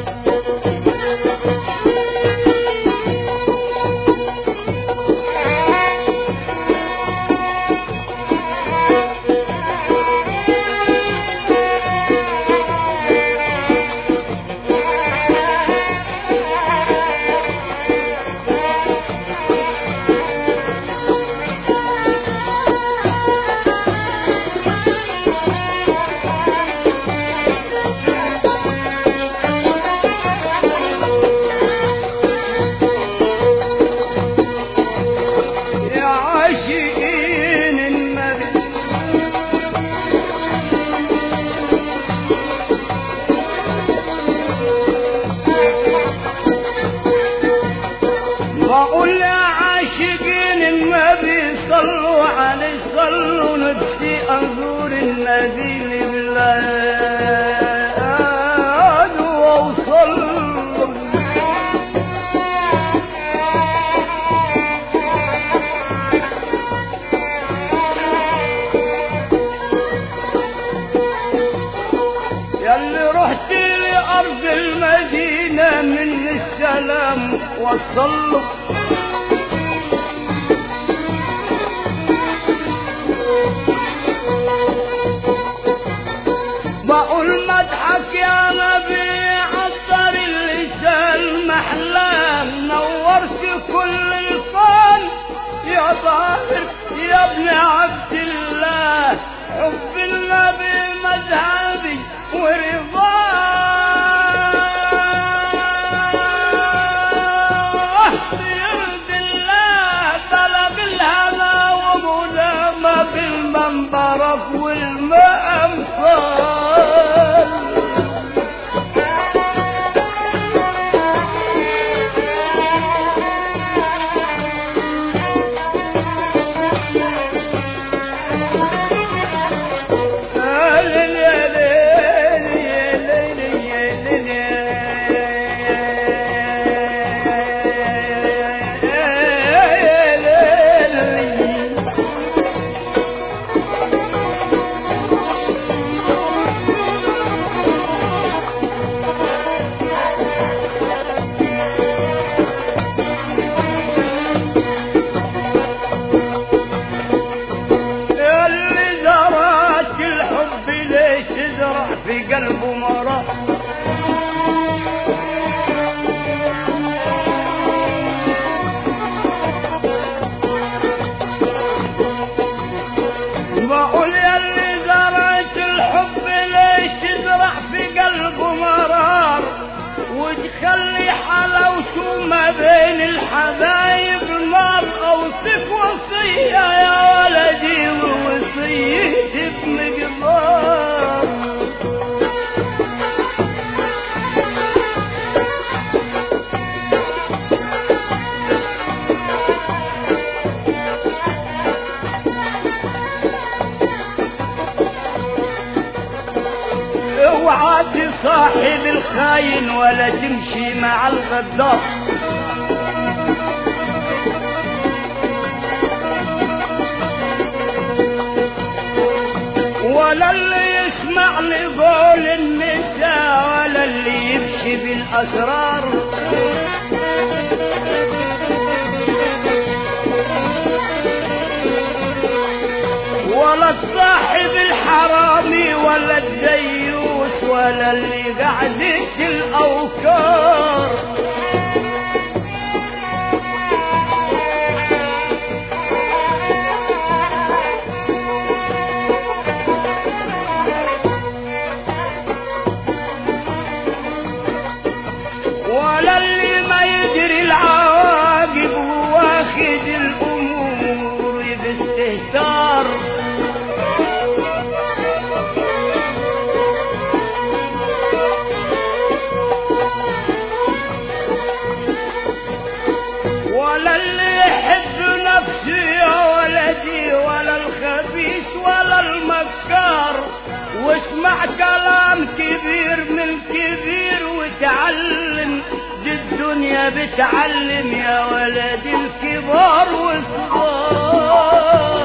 يا عاشقين النبي بقول يا عاشقين النبي صلوا عليه صلوا نفسي أزور النبي لبلاد وأوصل ياللي رحت لأرض المدينة من السلام وصلوا بقول مدحك يا نبي عطر اللسان محلام نورت كل الكون يا طاهر يا ابن عبد الله حب النبي مذهبي ورضاه بيرضي الله بلغ الهنا ومدام بالمنبرك والمأمصار اللي زرعت الحب ليش تزرع في قلبه مرض بقول يا اللي زرعت الحب ليش تزرع في قلبه مرار وتخلي حلاوته ما بين الحبايب نار اوصف وصية يا ولدي ووصيتي بمقدار اوعى تصاحب الخاين ولا تمشي مع الغدار ولا اللي يسمع لقول النساء ولا اللي يمشي بالاسرار ولا الصاحب الحرامي ولا الديوس ولا اللي قعدت الاوكار ولا اللي ما يدري العواقب واخد الامور باستهتار ولا اللي يحب نفسه يا ولدي ولا الخبيث ولا المكار واسمع كلام كبير من كبير وتعلم دي الدنيا بتعلم يا ولدي الكبار والصغار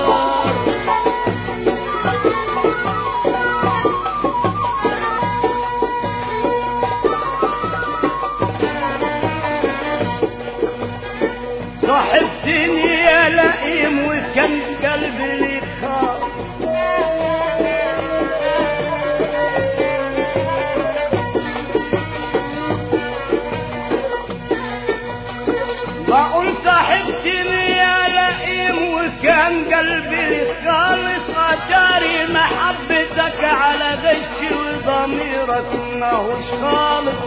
غيرك ماهوش خالص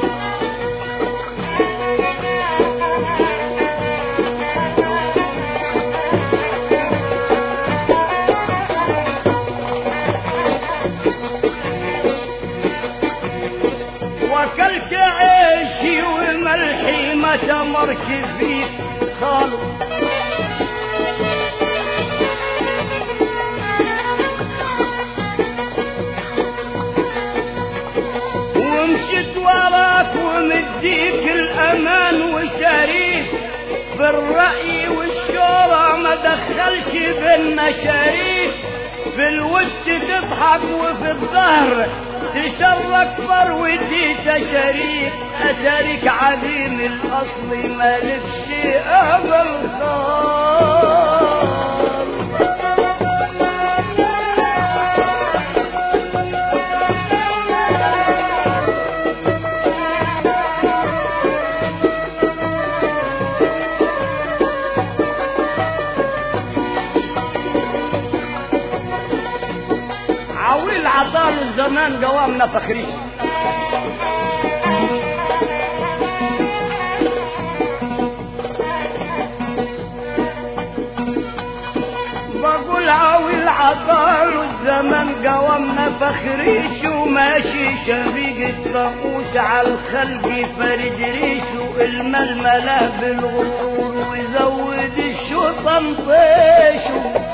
وكلت عيشي وملحي ما تمركز فيك خالص ومشيت وراك ومديك الامان وشريك في الرأي والشورى ما دخلش بينا شريك في الوش تضحك وفي الظهر تشرك فروتي شريك أشارك عديم الأصل مالكش أمل خالص عويل عطال الزمان قوامنا فخريش بقول عويل عطال الزمان قوامنا فخريش وماشي شبيق الطقوس على الخلق فرج ريشه الململة بالغرور ويزود الشطن طيشه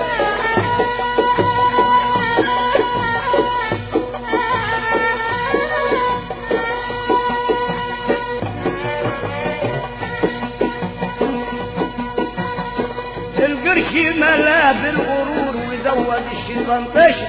القرش ملا بالغرور وزود الشيطان طشر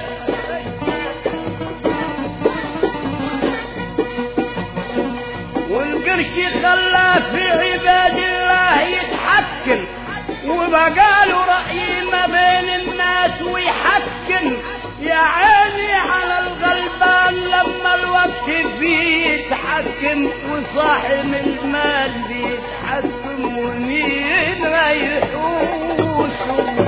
والقرش خلى في عباد الله يتحكم وبقاله رأي ما بين الناس ويحكم يا عيني على الغلبان لما الوقت بيتحكم وصاحب المال بيتحكم ومين غيرهوش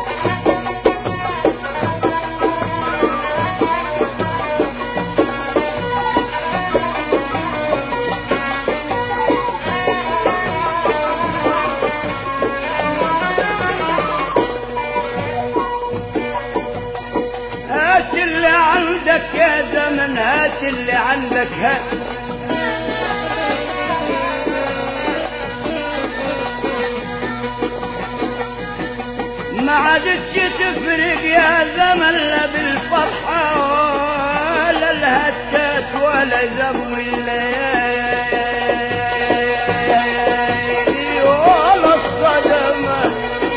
هات اللي عندك يا زمن هات اللي عندك هات ما عادتش تفرق يا زمن لا بالفرحة ولا الهتات ولا زم الليالي ولا الصدمات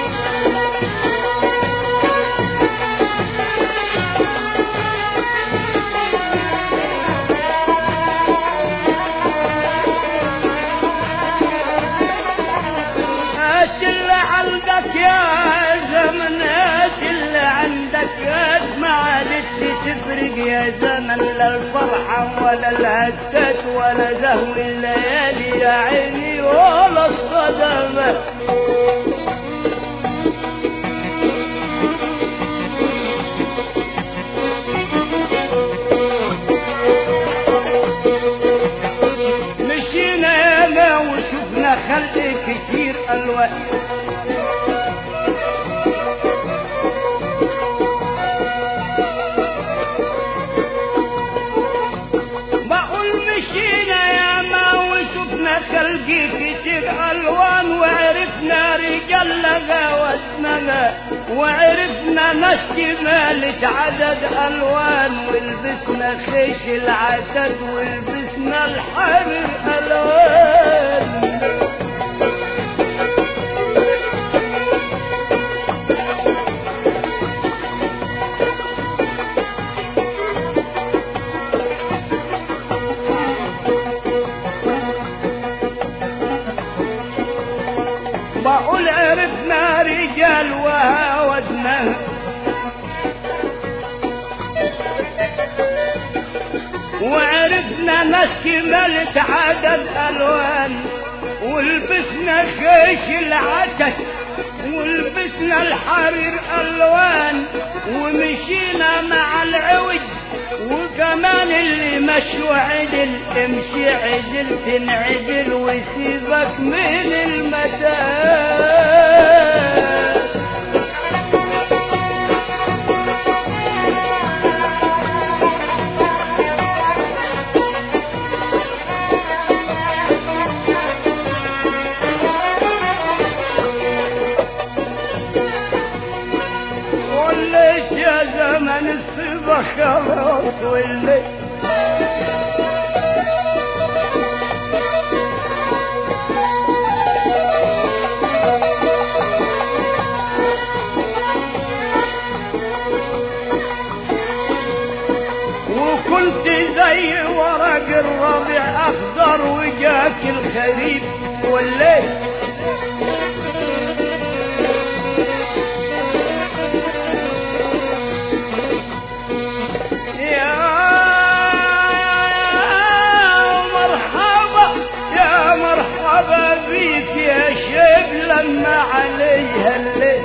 هات اللي عندك يا زمن هات اللي عندك هات ما عادتش تفرق يا زمن لا الفرحة ولا الهتات ولا زهو الليالي يا عيني ولا الصدمة مشينا ياما وشفنا خلق كتير الوان بقول مشينا ياما وشفنا خلق كتير الوان وعرفنا رجال غاوتنا وعرفنا نشمالة عدد الوان ولبسنا خيش العسد ولبسنا الحرير الوان بقول عرفنا رجال وهاودنا وعرفنا ناس كملت عدد الوان ولبسنا خيش العتك ولبسنا الحرير الوان ومشينا مع العوج وفي وكمان اللي مشوا عدل امشي عدل تنعدل ويسيبك من المتاع وليت يا زمن الصبا خلاص وليت وكنت زي ورق الربيع اخضر وجاك الخريف وليت يا مرحبا يا مرحبا بيك يا شيب لما عليها الليل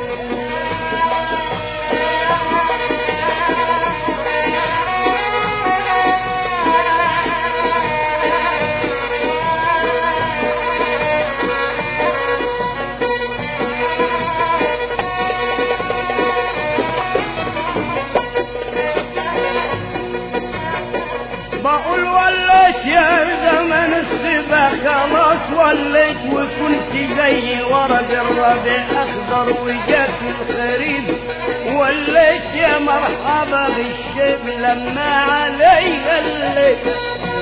بقول وليت يا زمن الصبا خلاص وليت وكنت زي ورد الربيع اخضر وجاك الخريف وليت يا مرحبا بالشيب لما علي الليل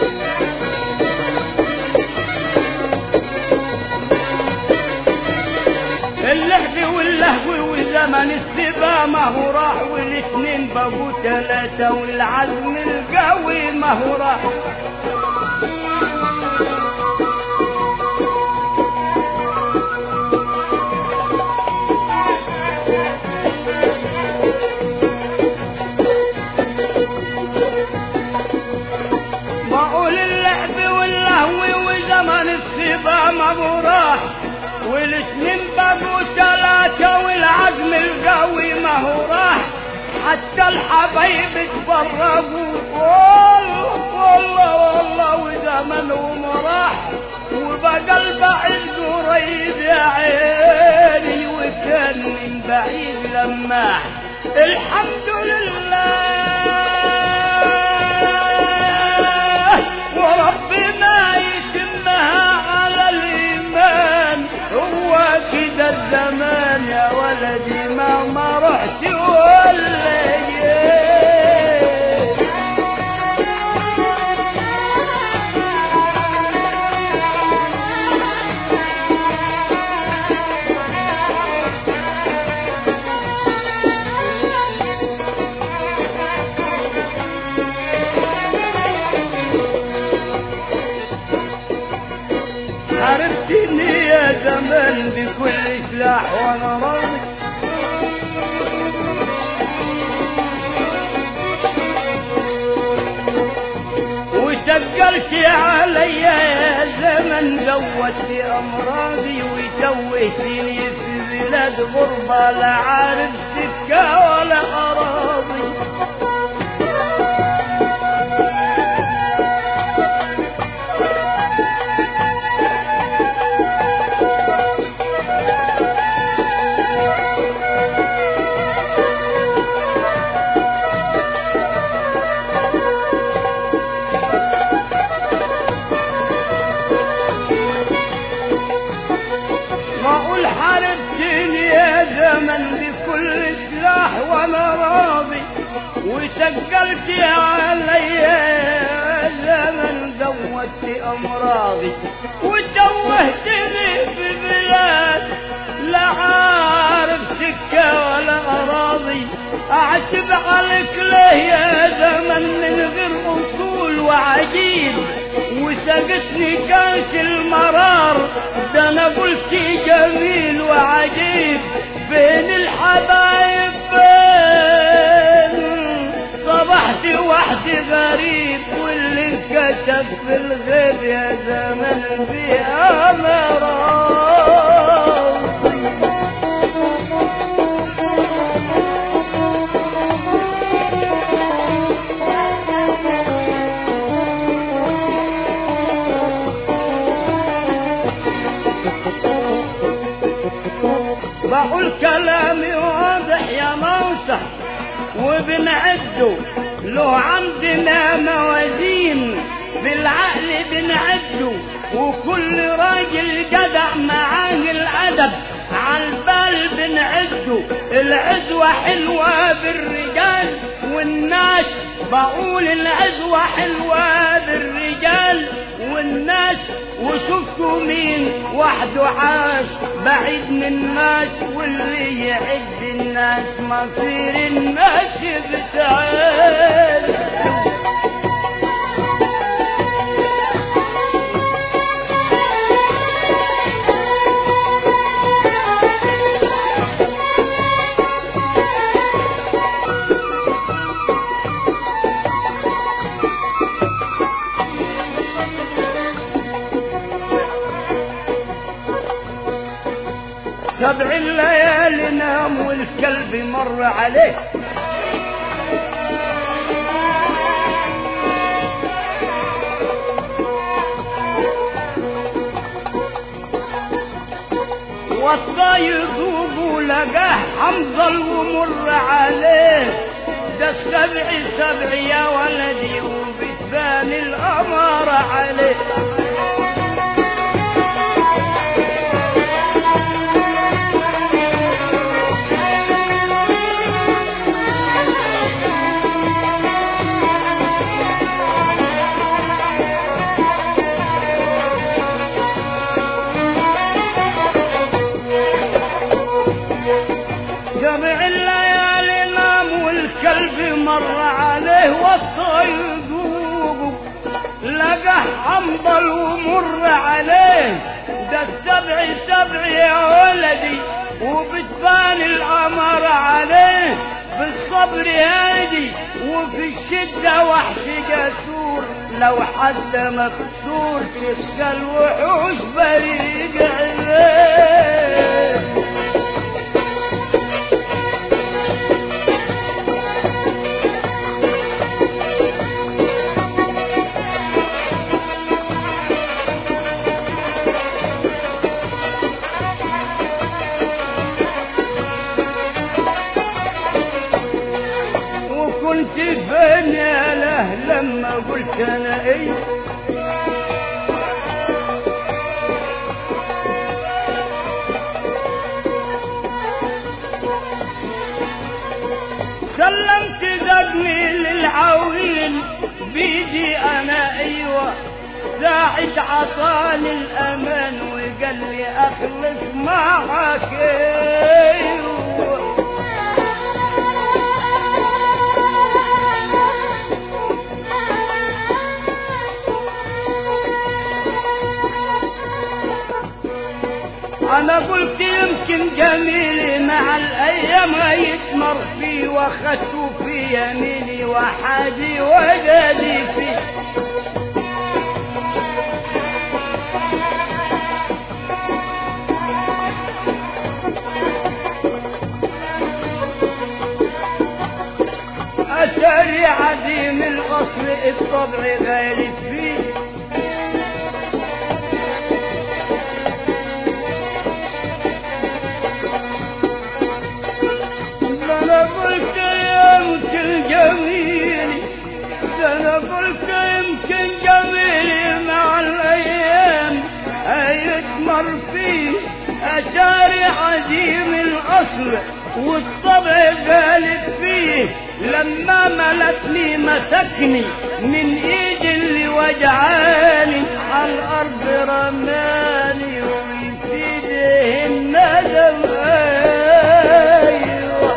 اللعب واللهو وزمن السبا ما هو راح والاثنين بقوا ثلاثة والعزم القوي ما هو راح بقول اللعب واللهو وزمن السبا ما هو راح والاثنين بقوا ثلاثة والعزم القوي ما هو راح حتى الحبايب اتفرقوا والله والله والله وزمنهم راح وبقى البعيد قريب يا عيني وكان من بعيد لماح الحمد لله وربنا يتمها على الإيمان هو كده الزمان يا ولدي ما ما رحت ولا جيت عرفتني يا زمان بكل سلاح وانا راضي وتقلت علي يا زمن زودت امراضي وتوهتني في بلاد غربة لا عارف سكة ولا اراضي معقول حاربتني يا زمن بكل سلاح وانا راضي وسجلت علي يا زمن زودت امراضي وتوهتني في بلاد لا عارف سكه ولا اراضي اعتب عليك ليه يا زمن من غير اصول وعجيب وسقتني كاس المرار ده انا قلت جميل وعجيب بين الحبايب بين صبحت وحدي غريب واللي انكتب في الغيب يا زمن في امراضي بقول كلامي واضح يا موسى وبنعده له عندنا موازين بالعقل بنعده وكل راجل جدع معاه الأدب عالبال بنعده العزوة حلوة بالرجال والناس بقول العزوة حلوة بالرجال والناس وشفتوا مين وحده عاش بعيد من الناس واللي يعد الناس مصير الناس بتعال سبع الليالي نام والكلب مر عليه وطى يذوب ولقاه حنظل ومر عليه ده السبع سبع يا ولدي وبتبان القمر عليه جمع الليالي نام والكلب مر عليه والطير ذوق لقى حنظل ومر عليه ده السبع سبع يا ولدي وبتبان القمر عليه بالصبر هادي وفي الشدة وحش جسور لو حد مكسور تخشى الوحوش بريق عليه وكنت فين يا له لما قلت انا ايه سلمت دقني للعويل بيدي انا ايوه ساعد عطاني الامان وقال لي اخلص معك ايوه انا قلت يمكن جميلي مع الايام هيتمر فيه واخدته في يميني وحادي وجدي فيه أثري عديم الأصل الطبع غالب فيه انا قلت يمكن جميلي انا قلت يمكن جميلي مع الايام هيتمر فيه اشاري عزيم الاصل والطبع غالب فيه لما ملتني مسكني من ايدي اللي وجعاني على الارض رماني ويفيده الندم ايوه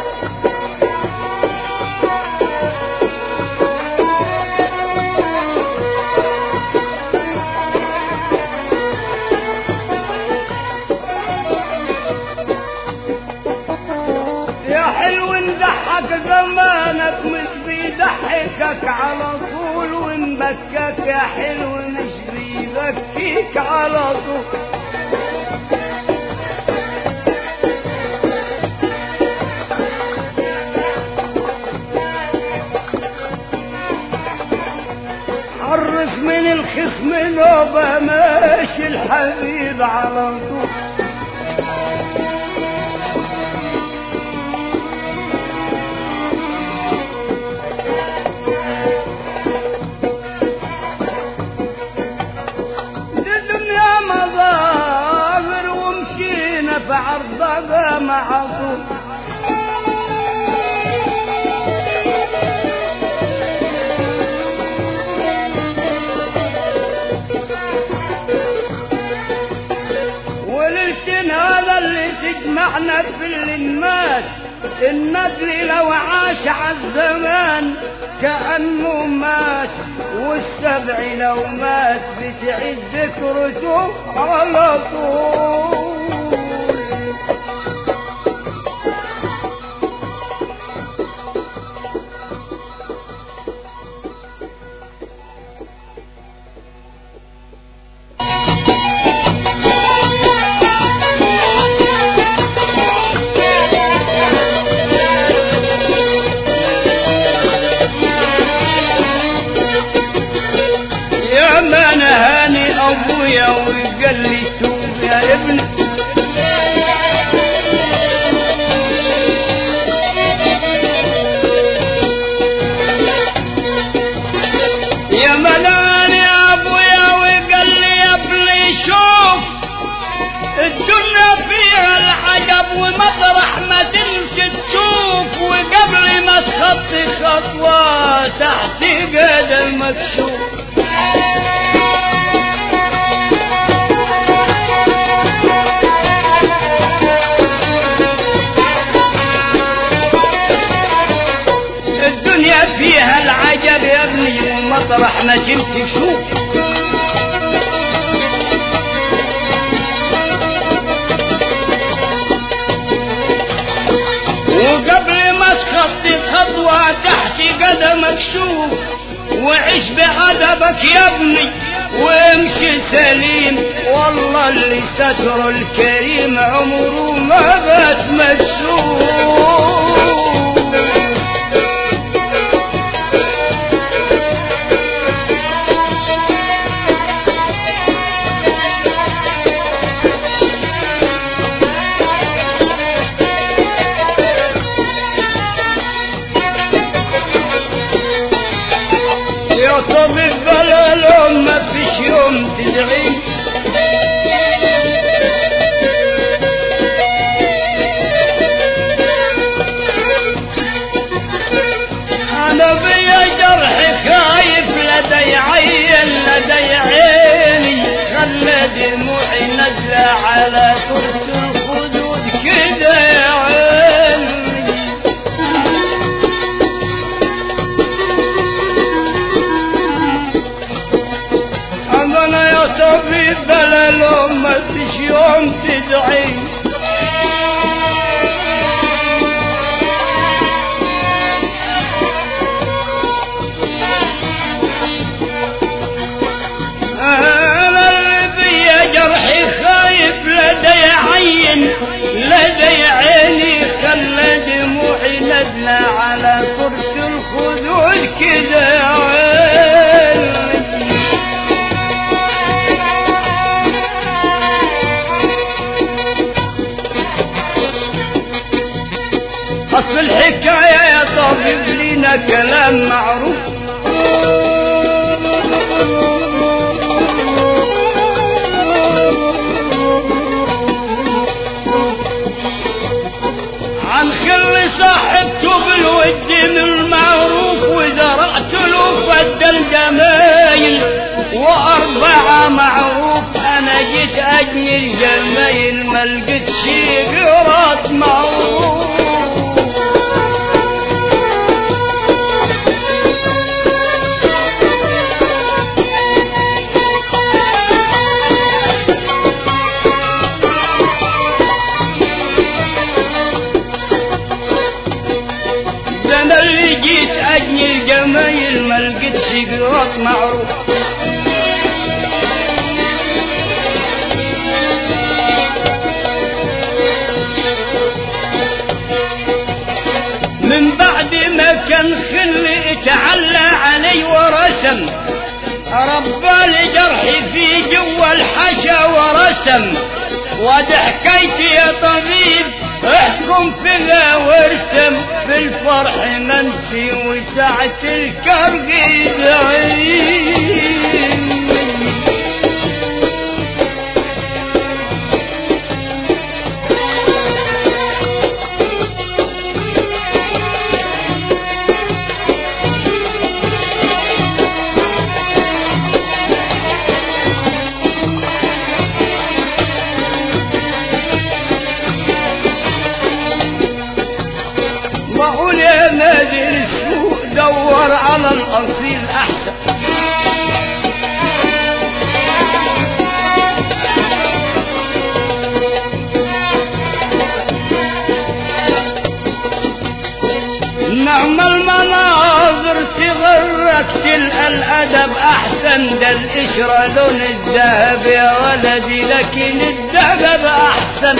يا حلو نضحك زمانك مش بيضحكك على طول ونبكك يا حلو مش بيبكيك على طول عرف من الخصم نوبة ماشي الحبيب على طول بقى معطوف وللسن هذا اللي تجمعنا في الانماس النجل لو عاش عالزمان كأنه مات والسبع لو مات بتعيد ذكرته على طول يا ما نهاني ابويا وقال لي توب يا ابني يا ما نهاني ابويا وقال لي يا ابني شوف الدنيا فيها العجب ومطرح ما تمشي تشوف وقبل ما تخطي خطوة تحت قدم مكشوف الدنيا فيها العجب يا ابني ومطرح ما جبت شوف وقبل ما تخطي خطوة تحت قدمك شوف وعيش بأدبك يا ابني وامشي سليم والله اللي ستر الكريم عمره ما بات مكشوف يا طبيب بلا لوم ما فيش يوم تدعي انا بيا جرح خايف لدي عين لدي عيني خلى دموعي نزله على كرسي الخدود كده يا عيني أنا يا طبيب بلا لوم ما فيش يوم تدعي أنا اللي بيا جرحي خايف لدي عين لدي عيني خلى دموعي نزلة على كرسي الخدود كده يا عيني أصل الحكاية يا طبيب لينا كلام معروف عن خل صاحبته بالود من المعروف وزرعت له فد الجمايل وأربعة معروف أنا جيت أجني الجمايل ما لقيتش قرات معروف ده انا اللي جيت اجني الجمايل ما لقيتش قرات معروف من بعد ما كان خلي اتعلى علي ورسم ربى جرحي في جوا الحشا ورسم وده حكايتي يا طبيب احكم فيها وارسم في الفرح منسي وساعة الكرب يدعي الأصيل أحسن نعم المناظر تغرك تلقى الأدب أحسن ده القشرة لون الذهب يا ولدي لكن الذهب أحسن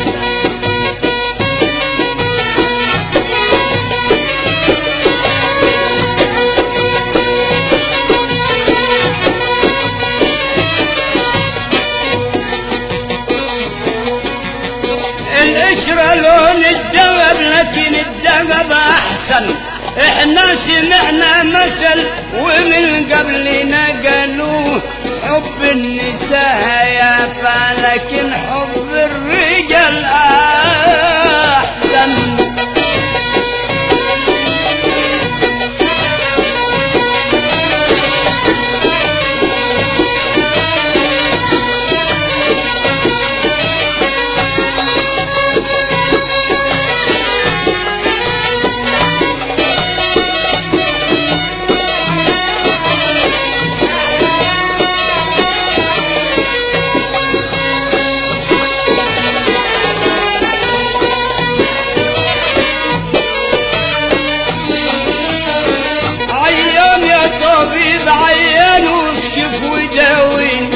القشرة لون الذهب لكن الذهب أحسن احنا سمعنا مثل ومن قبلنا قالوه حب النساء يا لكن حب الرجال أحسن عيان يا طبيب عيان واكشف وداوين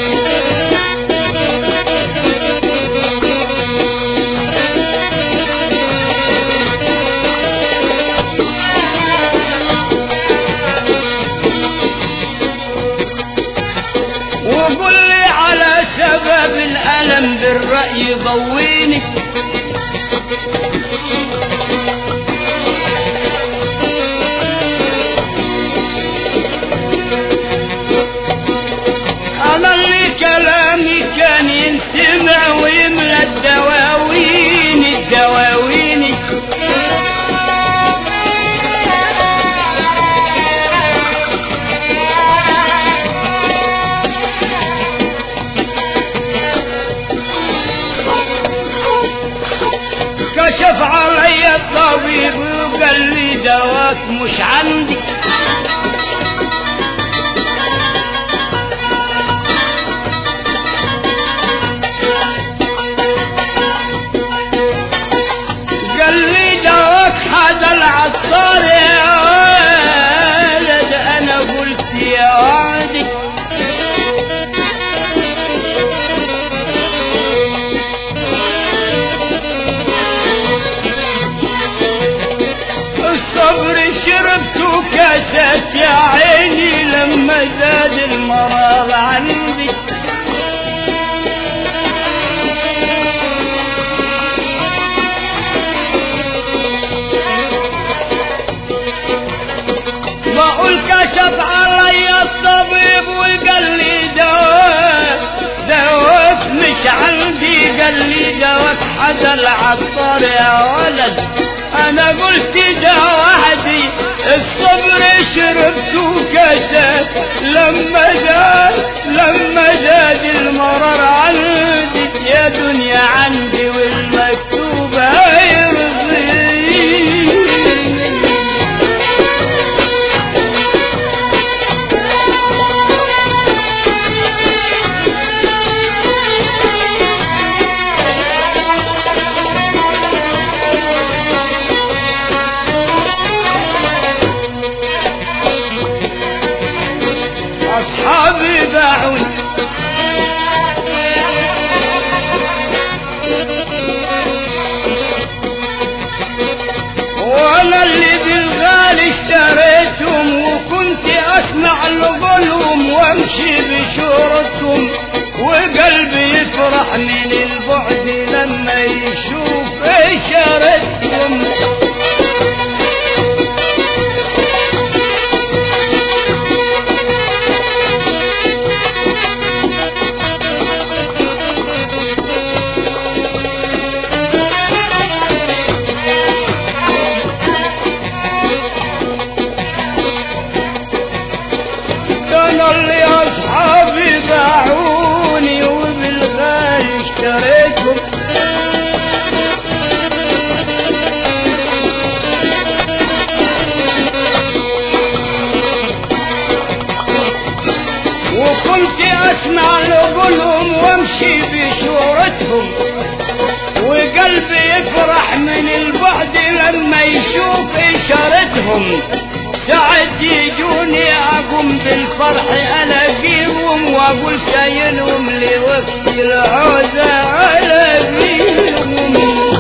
وقل لي على سبب الألم بالرأي ضويني أنا اللي كلامي كان ينسمع ويملى الدواوين الدواوين كشف علي الطبيب وقال لي دواك مش عندي قال لي دواك حدا العطار يا ولد انا قلت يا وعدي الصبر شربت كاسات يا عيني لما زاد المرض عندي بقول كشف علي الطبيب وقال لي دواء دواك مش عندي قال لي دواك حدا العطار يا ولد انا قلت ده وحدي الصبر شربت كاسات لما زاد لما زاد المرار عندي يا دنيا عندي والمكتوب هيرضيني أصحابي باعوني وانا اللي بالغالي اشتريتهم وكنت اسمع لقولهم وامشي بشورتهم وقلبي يفرح من البعد لما يشوف اشارتهم كان اللي اصحابي باعوني وبالغالي اشتريتهم فرحي الاقيهم واقول شايلهم لوقت العوزة الاقيهم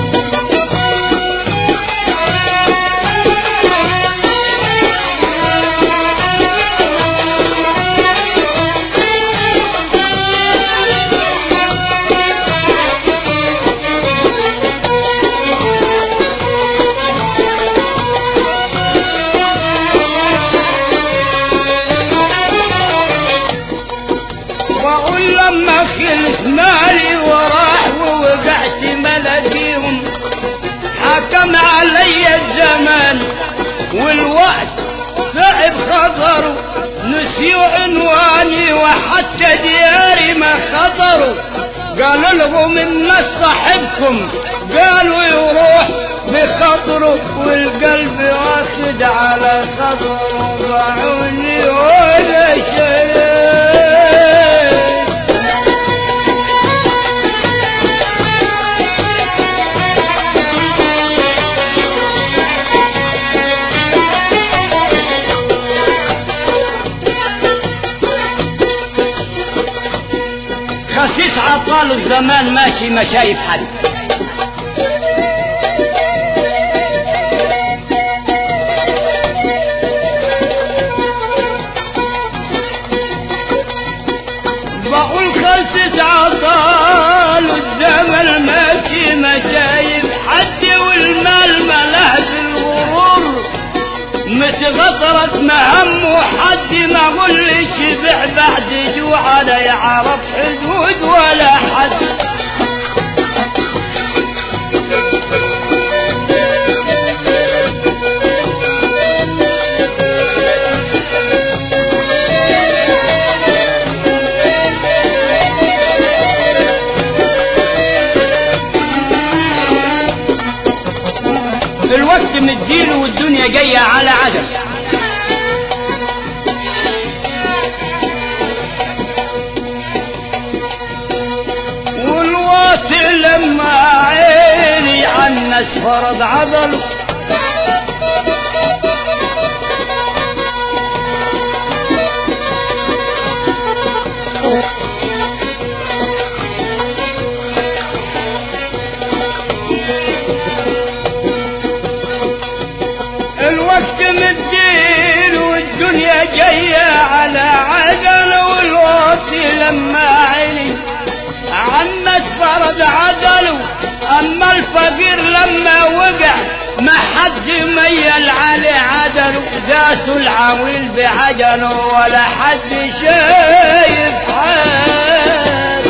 واقول لما خلص مالي وراح ووقعت ملاقيهم حكم علي الزمان والوقت صعب خطروا نسيوا عنواني وحتى دياري ما خطروا قالوا لهم الناس صاحبكم قالوا يروح بخطره والقلب واخد على خطره ضاعوني ولا شيء خسيس عطال الزمان ماشي ما شايف حد بقول خسيس عطال الزمن ماشي ما شايف حد والمال ملهج الغرور متغطرت مهم وحد ما قولش بيع بعد جوع لا يعرف حدود ولا حد الوقت مديله والدنيا جاية على عدم والوقت لما عيني عن الناس فرض عضل الوقت مدين والدنيا جاية على عجل والوقت لما عيني عمت فرض عدله اما الفقير لما وقع ما حد ميل عليه عدله داسوا العويل بعجله ولا حد شايف حاله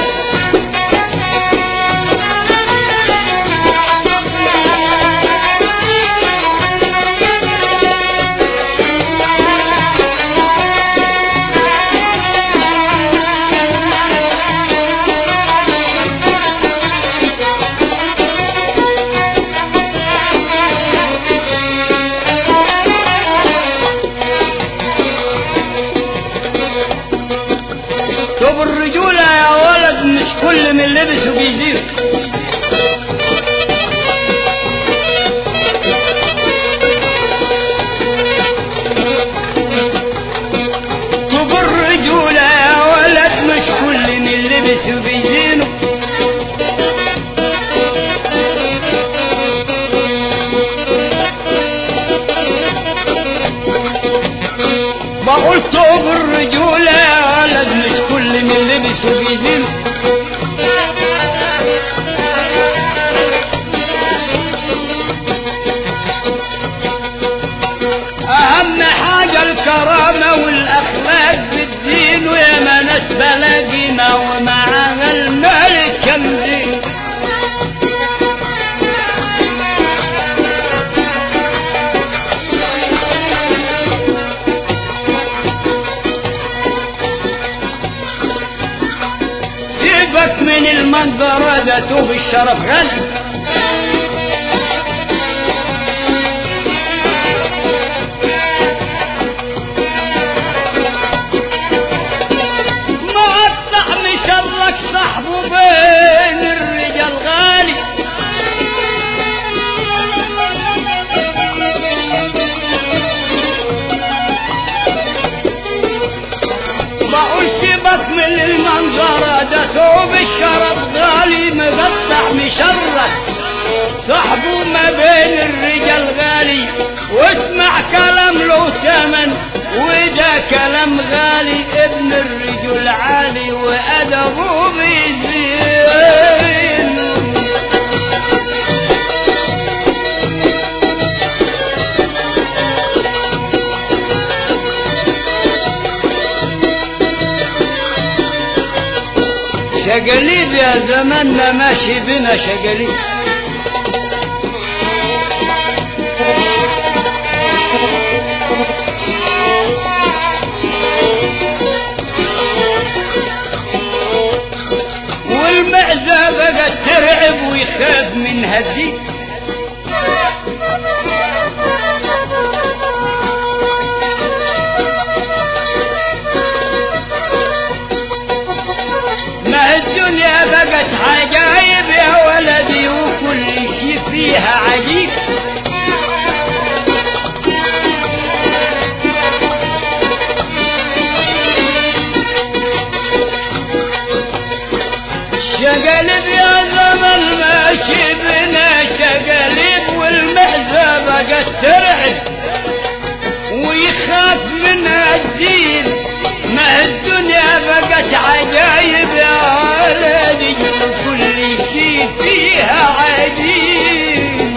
طب الرجولة يا ولد مش كل من لبسه بيزيد طب الرجولة يا ولد مش كل من لبسه بيزينه بقول طب الرجولة يا ولد مش كل من لبسه بيزينه أهم حاجة الكرامة والأخلاق بالدين ويا ما ناس بلاقينا ومعاها المال كم زين سيبك من المنظرة ده توب الشرف غني ما الطعم شرك صاحبه بين الرجال غالي الشرب غالي مقطع مشرد صاحبه ما بين الرجال غالي واسمع كلام له ثمن وده كلام غالي ابن الرجل عالي وأدبه بيزين شقليب يا زماننا ماشي بنا شقليب والمعزة بقت ترعب ويخاف من هدي ما الدنيا بقت عجايب يا ولدي وكل شي فيها عجيب شقلب يا زمن ماشي بنا شقلب والمعزة بقت ترعب ويخاف منها الدين ما الدنيا بقت عجايب يا ولدي وكل شي فيها عجيب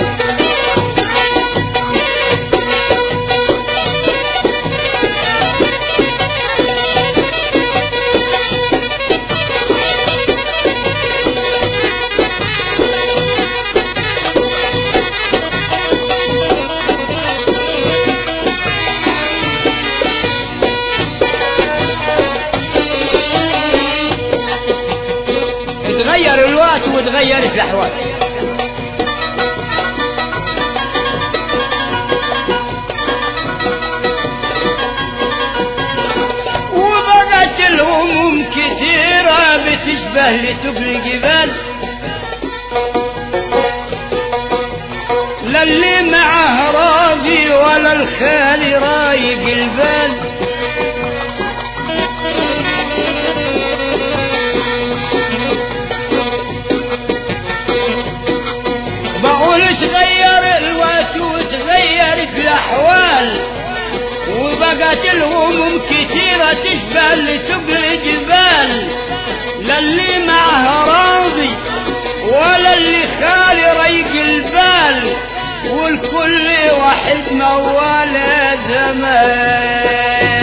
تغير الوقت وتغيرت الاحوال وبقت الهموم كثيرة بتشبه لتبل جبال لا اللي معه راضي ولا الخالي رايق البال بقول تغير الوقت وتغيرت الاحوال وبقت الهموم كتيرة تشبه لتبل جبال لا اللي معه راضي ولا اللي خالي ريق البال والكل واحد موال زمان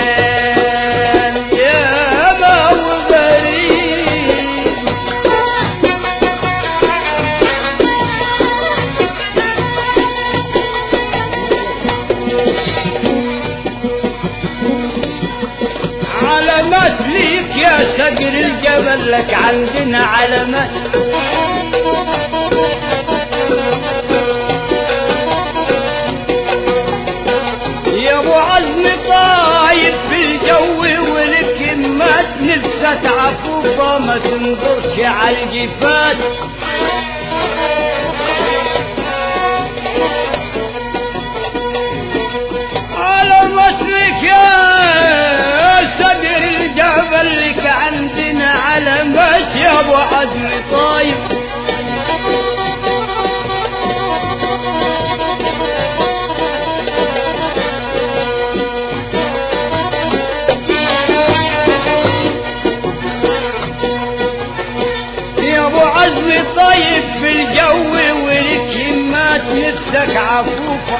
يا موغري علامات ليك يا صقر الجبل لك عندنا علامات يا ابو عزم طايب في الجو ولك همات نفسك عفوفة ما تنظرش على الجفات على مصرك يا صدر الجبل لك عندنا علامات يا ابو عزم طايب يا ابو عزم طيب في الجو ولك همات نفسك عفوفه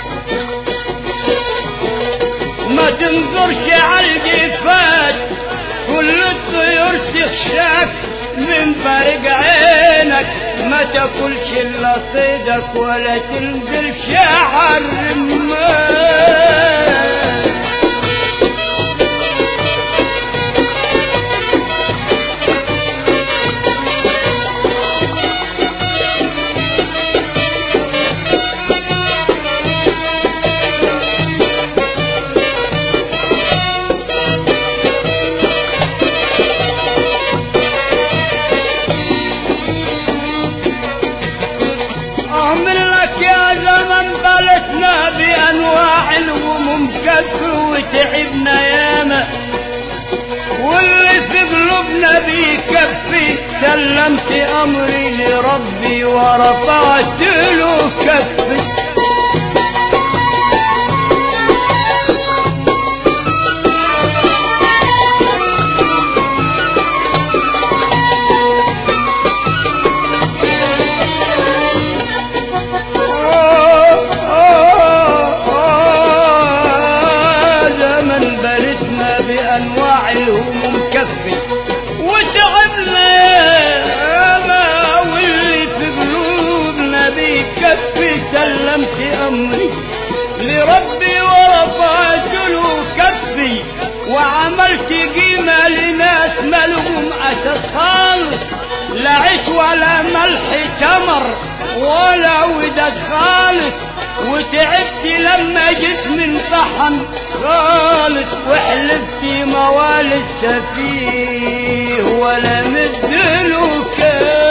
ما تنظرش على الجفات كل الطيور تخشاك من فرق عينك ما تاكلش الا صيدك ولا تنزلش على الرمال أعمل لك يا زمن بلتنا بأنواع الهموم سلمت امري لربي ورفعت له كفي زمن بلدنا بانواع الهموم كفي وتعبنا انا واللي في قلوبنا بيكفي سلمت امري لربي ورفعت له كفي وعملت قيمة لناس مالهم أساس خالص لا عيش ولا ملح تمر ولا ودك خالص وتعبت لما جيت من طحن خالص وحلفت موالد سفيه ولا مدله كان